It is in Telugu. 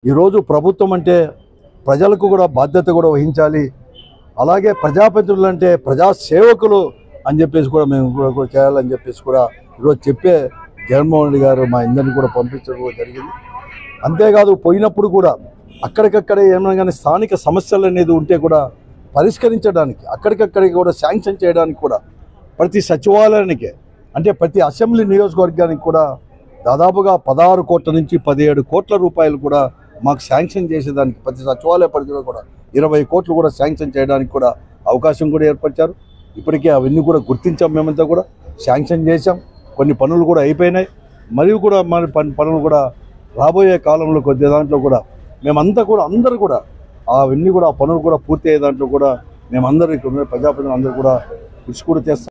ఈరోజు ప్రభుత్వం అంటే ప్రజలకు కూడా బాధ్యత కూడా వహించాలి అలాగే ప్రజాప్రతినిధులు అంటే ప్రజా సేవకులు అని చెప్పేసి కూడా మేము కూడా కూడా చేయాలని చెప్పేసి కూడా ఈరోజు చెప్పే జగన్మోహన్ రెడ్డి గారు మా ఇందరిని కూడా పంపించడం కూడా జరిగింది అంతేకాదు పోయినప్పుడు కూడా అక్కడికక్కడే ఏమైనా కానీ స్థానిక సమస్యలు అనేది ఉంటే కూడా పరిష్కరించడానికి అక్కడికక్కడే కూడా శాంక్షన్ చేయడానికి కూడా ప్రతి సచివాలయానికి అంటే ప్రతి అసెంబ్లీ నియోజకవర్గానికి కూడా దాదాపుగా పదహారు కోట్ల నుంచి పదిహేడు కోట్ల రూపాయలు కూడా మాకు శాంక్షన్ చేసేదానికి ప్రతి సచివాలయ పరిధిలో కూడా ఇరవై కోట్లు కూడా శాంక్షన్ చేయడానికి కూడా అవకాశం కూడా ఏర్పరిచారు ఇప్పటికే అవన్నీ కూడా గుర్తించాం మేమంతా కూడా శాంక్షన్ చేశాం కొన్ని పనులు కూడా అయిపోయినాయి మరియు కూడా మన పన్- పనులు కూడా రాబోయే కాలంలో కొద్ది దాంట్లో కూడా మేమంతా కూడా అందరూ కూడా అవన్నీ కూడా ఆ పనులు కూడా పూర్తి అయ్యే దాంట్లో కూడా మేమందరూ ఇక్కడ ఉన్న ప్రజాప్రతినిధులు అందరూ కూడా కృషి కూడా చేస్తాం